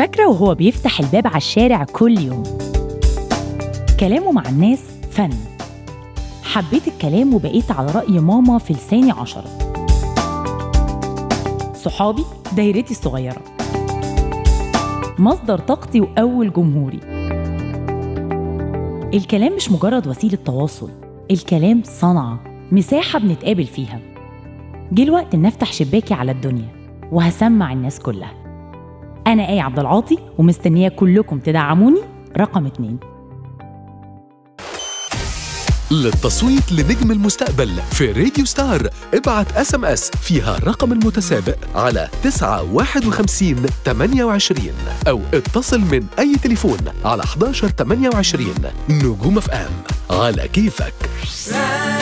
فاكرة وهو بيفتح الباب على الشارع كل يوم كلامه مع الناس فن حبيت الكلام وبقيت على رأي ماما في لساني عشرة صحابي دايرتي الصغيرة مصدر طاقتي وأول جمهوري الكلام مش مجرد وسيلة تواصل الكلام صنعة مساحة بنتقابل فيها جه الوقت إن أفتح شباكي على الدنيا وهسمع الناس كلها أنا آية عبد العاطي ومستنية كلكم تدعموني رقم اتنين للتصويت لنجم المستقبل في راديو ستار ابعت اس ام اس فيها الرقم المتسابق على 951 28 او اتصل من اي تليفون على 11 28 نجوم اف ام على كيفك